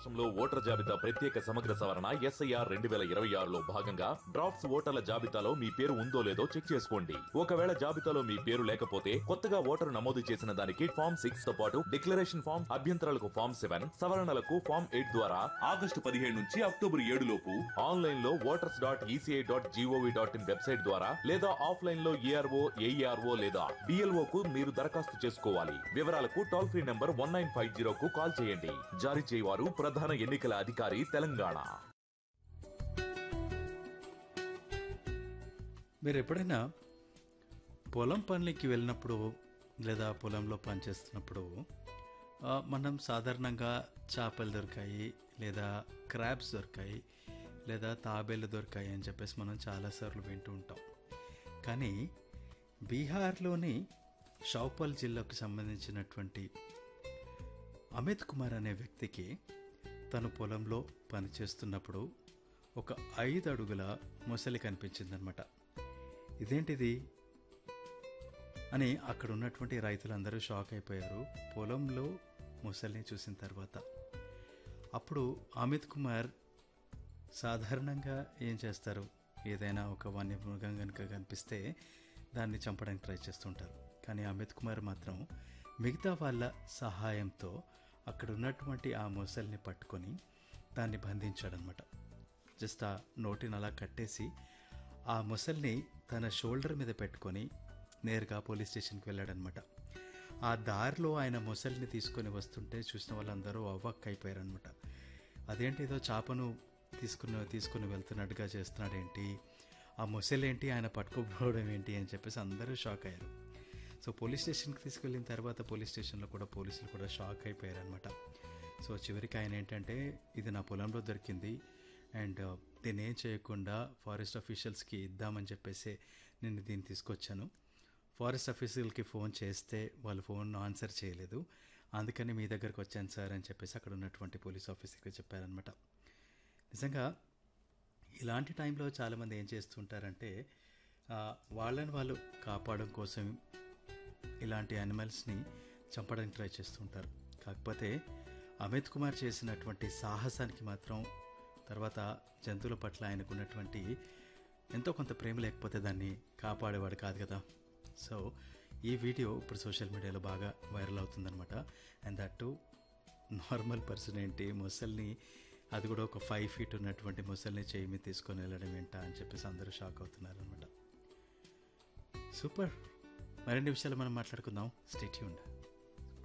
రాష్ట్రంలో ఓటర్ జాబితా ప్రత్యేక సమగ్ర సవరణ ఎస్ఐఆర్ రెండు వేల ఇరవై ఆరులో భాగంగా డ్రాఫ్ట్స్ ఓటర్ల జాబితాలో మీ పేరు ఉందో లేదో చెక్ చేసుకోండి ఒకవేళ జాబితాలో మీ పేరు లేకపోతే కొత్తగా ఓటరు నమోదు చేసిన దానికి ఫామ్ సిక్స్ తో పాటు డిక్లరేషన్ ఫామ్ అభ్యంతరాలకు ఫామ్ సెవెన్ సవరణలకు ఫామ్ ఎయిట్ ద్వారా ఆగస్టు పదిహేడు నుంచి అక్టోబర్ ఏడు లోపు ఆన్లైన్ లో voters dot ECI dot GOV dot IN website ద్వారా లేదా ఆఫ్లైన్ లో ఏఆర్ఓ ఏఈఆర్ఓ లేదా డిఎల్ఓ కు మీరు దరఖాస్తు చేసుకోవాలి వివరాలకు toll free number one nine five zero కు కాల్ చేయండి జారీ చేయవారు ప్రధాన ఎన్నికల అధికారి తెలంగాణ మీరు ఎప్పుడైనా పొలం పనులకి వెళ్ళినప్పుడు లేదా పొలంలో పనిచేస్తున్నప్పుడు ఆ, మనం సాధారణంగా చేపలు దొరికాయి లేదా క్రాబ్స్ దొరికాయి లేదా తాబేలు దొరికాయి అని చెప్పేసి మనం చాలాసార్లు వింటూ ఉంటాం కానీ బీహార్లోని షౌపల్ జిల్లాకు సంబంధించినటువంటి అమిత్ కుమార్ అనే వ్యక్తికి తను పొలంలో పనిచేస్తున్నప్పుడు ఒక ఐదు అడుగుల మొసలి కనిపించిందనమాట ఇదేంటిది అని అక్కడ ఉన్నటువంటి రైతులందరూ షాక్ అయిపోయారు పొలంలో మొసలిని చూసిన తర్వాత అప్పుడు అమిత్ కుమార్ సాధారణంగా ఏం చేస్తారు ఏదైనా ఒక వన్యమృగం కనుక కనిపిస్తే దాన్ని చంపడానికి ట్రై చేస్తుంటారు కానీ అమిత్ కుమార్ మాత్రం మిగతా వాళ్ళ సహాయంతో అక్కడ ఉన్నటువంటి ఆ మొసల్ని పట్టుకొని దాన్ని బంధించాడనమాట జస్ట్ ఆ నోటిని అలా కట్టేసి ఆ ముసల్ని తన షోల్డర్ మీద పెట్టుకొని నేరుగా పోలీస్ స్టేషన్కి వెళ్ళాడనమాట ఆ దారిలో ఆయన ముసలిని తీసుకొని వస్తుంటే చూసిన వాళ్ళందరూ అవ్వక్ అయిపోయారనమాట అదేంటి ఏదో చేపను తీసుకుని తీసుకుని వెళ్తున్నట్టుగా చేస్తున్నాడేంటి ఆ ముసలేంటి ఆయన పట్టుకోపోవడం ఏంటి అని చెప్పేసి అందరూ షాక్ అయ్యారు సో పోలీస్ స్టేషన్కి తీసుకెళ్ళిన తర్వాత పోలీస్ స్టేషన్లో కూడా పోలీసులు కూడా షాక్ అయిపోయారు అనమాట సో చివరికి ఆయన ఏంటంటే ఇది నా పొలంలో దొరికింది అండ్ దీన్ని ఏం చేయకుండా ఫారెస్ట్ అఫీషియల్స్కి ఇద్దామని చెప్పేసి నేను దీన్ని తీసుకొచ్చాను ఫారెస్ట్ ఆఫీసర్కి ఫోన్ చేస్తే వాళ్ళు ఫోన్ ఆన్సర్ చేయలేదు అందుకని మీ దగ్గరకు వచ్చాను సార్ అని చెప్పేసి అక్కడ ఉన్నటువంటి పోలీస్ ఆఫీసర్కి చెప్పారనమాట నిజంగా ఇలాంటి టైంలో చాలామంది ఏం చేస్తుంటారంటే ఆ, వాళ్ళని వాళ్ళు కాపాడడం కోసం ఇలాంటి యానిమల్స్ని చంపడానికి ట్రై చేస్తుంటారు కాకపోతే అమిత్ కుమార్ చేసినటువంటి సాహసానికి మాత్రం తర్వాత జంతువుల పట్ల ఆయనకున్నటువంటి ఎంతో కొంత ప్రేమ లేకపోతే దాన్ని కాపాడేవాడు కాదు కదా సో ఈ వీడియో ఇప్పుడు సోషల్ మీడియాలో బాగా వైరల్ అవుతుందన్నమాట and that to normal person ఏంటి ముసల్ని అది కూడా ఒక ఫైవ్ ఫీట్ ఉన్నటువంటి ముసల్ని చేయి మీద తీసుకొని వెళ్ళడం ఏంటా అని చెప్పేసి అందరూ షాక్ అవుతున్నారు అనమాట సూపర్ మరిన్ని విషయాలు మనం మాట్లాడుకుందాం స్టేట్యూండ్